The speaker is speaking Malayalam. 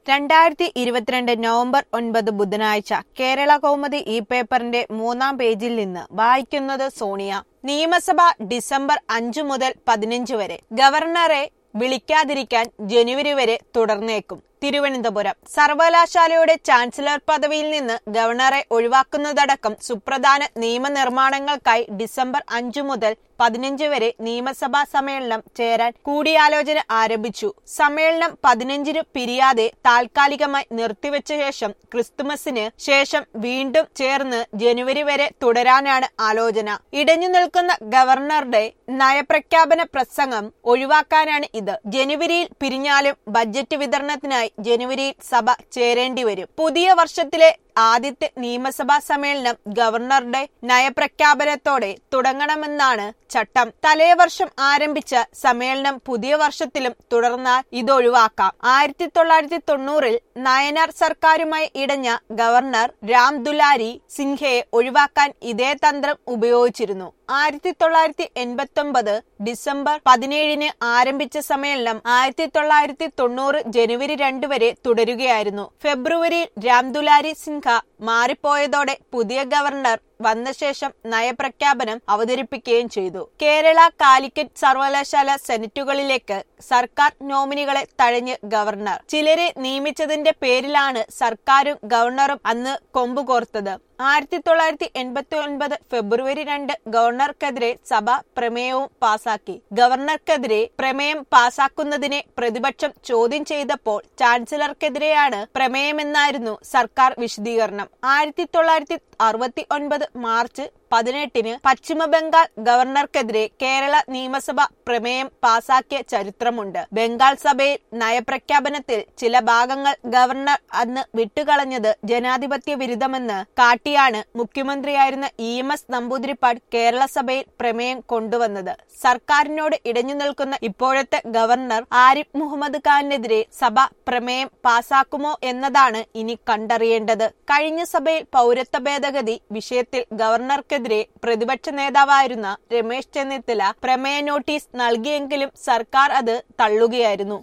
രണ്ടായിരത്തി ഇരുപത്തിരണ്ട് നവംബർ ഒൻപത് ബുധനാഴ്ച കേരള കൗമുദി ഈ പേപ്പറിന്റെ മൂന്നാം പേജിൽ നിന്ന് വായിക്കുന്നത് സോണിയ നിയമസഭ ഡിസംബർ അഞ്ചു മുതൽ പതിനഞ്ച് വരെ ഗവർണറെ വിളിക്കാതിരിക്കാൻ ജനുവരി വരെ തുടർന്നേക്കും തിരുവനന്തപുരം സർവകലാശാലയുടെ ചാൻസലർ പദവിയിൽ നിന്ന് ഗവർണറെ ഒഴിവാക്കുന്നതടക്കം സുപ്രധാന നിയമനിർമ്മാണങ്ങൾക്കായി ഡിസംബർ അഞ്ചു മുതൽ പതിനഞ്ച് വരെ നിയമസഭാ സമ്മേളനം ചേരാൻ കൂടിയാലോചന ആരംഭിച്ചു സമ്മേളനം പതിനഞ്ചിന് പിരിയാതെ താൽക്കാലികമായി നിർത്തിവെച്ച ശേഷം ക്രിസ്തുമസിന് ശേഷം വീണ്ടും ചേർന്ന് ജനുവരി വരെ തുടരാനാണ് ആലോചന ഇടഞ്ഞു നിൽക്കുന്ന ഗവർണറുടെ നയപ്രഖ്യാപന പ്രസംഗം ഒഴിവാക്കാനാണ് ഇത് ജനുവരിയിൽ പിരിഞ്ഞാലും ബജറ്റ് വിതരണത്തിനായി ജനുവരിയിൽ സഭ ചേരേണ്ടി വരും പുതിയ വർഷത്തിലെ ആദ്യത്തെ നിയമസഭാ സമ്മേളനം ഗവർണറുടെ നയപ്രഖ്യാപനത്തോടെ തുടങ്ങണമെന്നാണ് ചട്ടം തലേവർഷം ആരംഭിച്ച സമ്മേളനം പുതിയ വർഷത്തിലും തുടർന്നാൽ ഇതൊഴിവാക്കാം ആയിരത്തി തൊള്ളായിരത്തി തൊണ്ണൂറിൽ നയനാർ സർക്കാരുമായി ഇടഞ്ഞ ഗവർണർ രാം ദുലാരി സിൻഹയെ ഒഴിവാക്കാൻ ഇതേ തന്ത്രം ഉപയോഗിച്ചിരുന്നു ആയിരത്തി തൊള്ളായിരത്തി എൺപത്തി ഒമ്പത് ഡിസംബർ പതിനേഴിന് ആരംഭിച്ച സമ്മേളനം ആയിരത്തി തൊള്ളായിരത്തി തൊണ്ണൂറ് ജനുവരി രണ്ട് വരെ തുടരുകയായിരുന്നു ഫെബ്രുവരിയിൽ രാംദുലാരി സിൻഹ മാറിപ്പോയതോടെ പുതിയ ഗവർണർ വന്ന ശേഷം നയപ്രഖ്യാപനം അവതരിപ്പിക്കുകയും ചെയ്തു കേരള കാലിക്കറ്റ് സർവകലാശാല സെനറ്റുകളിലേക്ക് സർക്കാർ നോമിനികളെ തഴഞ്ഞ് ഗവർണർ ചിലരെ നിയമിച്ചതിന്റെ പേരിലാണ് സർക്കാരും ഗവർണറും അന്ന് കൊമ്പുകോർത്തത് ആയിരത്തി തൊള്ളായിരത്തി എൺപത്തി ഒൻപത് ഫെബ്രുവരി രണ്ട് ഗവർണർക്കെതിരെ സഭ പ്രമേയവും പാസാക്കി ഗവർണർക്കെതിരെ പ്രമേയം പാസാക്കുന്നതിനെ പ്രതിപക്ഷം ചോദ്യം ചെയ്തപ്പോൾ ചാൻസലർക്കെതിരെയാണ് പ്രമേയമെന്നായിരുന്നു സർക്കാർ വിശദീകരണം ആയിരത്തി തൊള്ളായിരത്തി അറുപത്തി ഒൻപത് മാർച്ച് പതിനെട്ടിന് പശ്ചിമ ബംഗാൾ ഗവർണർക്കെതിരെ കേരള നിയമസഭ പ്രമേയം പാസാക്കിയ ചരിത്രമുണ്ട് ബംഗാൾ സഭയിൽ നയപ്രഖ്യാപനത്തിൽ ചില ഭാഗങ്ങൾ ഗവർണർ അന്ന് വിട്ടുകളഞ്ഞത് ജനാധിപത്യ വിരുദ്ധമെന്ന് കാട്ടിയാണ് മുഖ്യമന്ത്രിയായിരുന്ന E M S Namboodiripad Kerala സഭയിൽ പ്രമേയം കൊണ്ടുവന്നത് സർക്കാരിനോട് ഇടഞ്ഞു നിൽക്കുന്ന ഇപ്പോഴത്തെ ഗവർണർ ആരിഫ് മുഹമ്മദ് ഖാനെതിരെ സഭ പ്രമേയം പാസാക്കുമോ എന്നതാണ് ഇനി കണ്ടറിയേണ്ടത് കഴിഞ്ഞ സഭയിൽ പൗരത്വ ഭേദഗതി വിഷയത്തിൽ ഗവർണർക്ക് സർക്കാരിനെതിരെ പ്രതിപക്ഷ നേതാവായിരുന്ന രമേശ് ചെന്നിത്തല പ്രമേയ നോട്ടീസ് നൽകിയെങ്കിലും സർക്കാർ അത് തള്ളുകയായിരുന്നു